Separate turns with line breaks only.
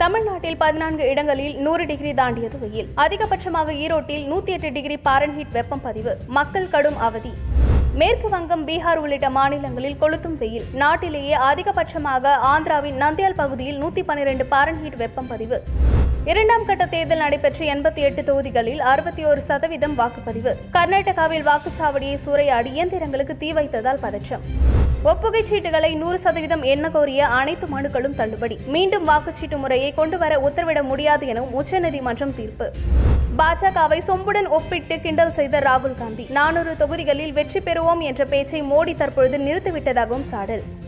தமிழ்நாட்டில் பதினான்கு இடங்களில் நூறு டிகிரி தாண்டியது வெயில் அதிகபட்சமாக ஈரோட்டில் நூத்தி எட்டு டிகிரி பாரன்ஹீட் வெப்பம் பதிவு மக்கள் கடும் அவதி மேற்கு வங்கம் பீகார் உள்ளிட்ட மாநிலங்களில் கொளுத்தும் வெயில் நாட்டிலேயே அதிகபட்சமாக ஆந்திராவின் நந்தியால் பகுதியில் நூத்தி பன்னிரண்டு பாரன்ஹீட் வெப்பம் பதிவு இரண்டாம் கட்ட தேர்தல் நடைபெற்ற எண்பத்தி எட்டு தொகுதிகளில் அறுபத்தி ஒரு சதவீதம் வாக்குப்பதிவு கர்நாடகாவில் வாக்குச்சாவடியை சூறையாடி இயந்திரங்களுக்கு தீ வைத்ததால் பதற்றம் ஒப்புகைச் சீட்டுகளை நூறு சதவீதம் எண்ண கோரிய அனைத்து மனுக்களும் தள்ளுபடி மீண்டும் வாக்குச்சீட்டு முறையை கொண்டுவர உத்தரவிட முடியாது எனவும் உச்சநீதிமன்றம் தீர்ப்பு பாஜகவை சொம்புடன் ஒப்பிட்டு கிண்டல் செய்த ராகுல் காந்தி நானூறு தொகுதிகளில் வெற்றி பெறுவோம் என்ற பேச்சை மோடி தற்பொழுது நிறுத்திவிட்டதாகவும் சாடல்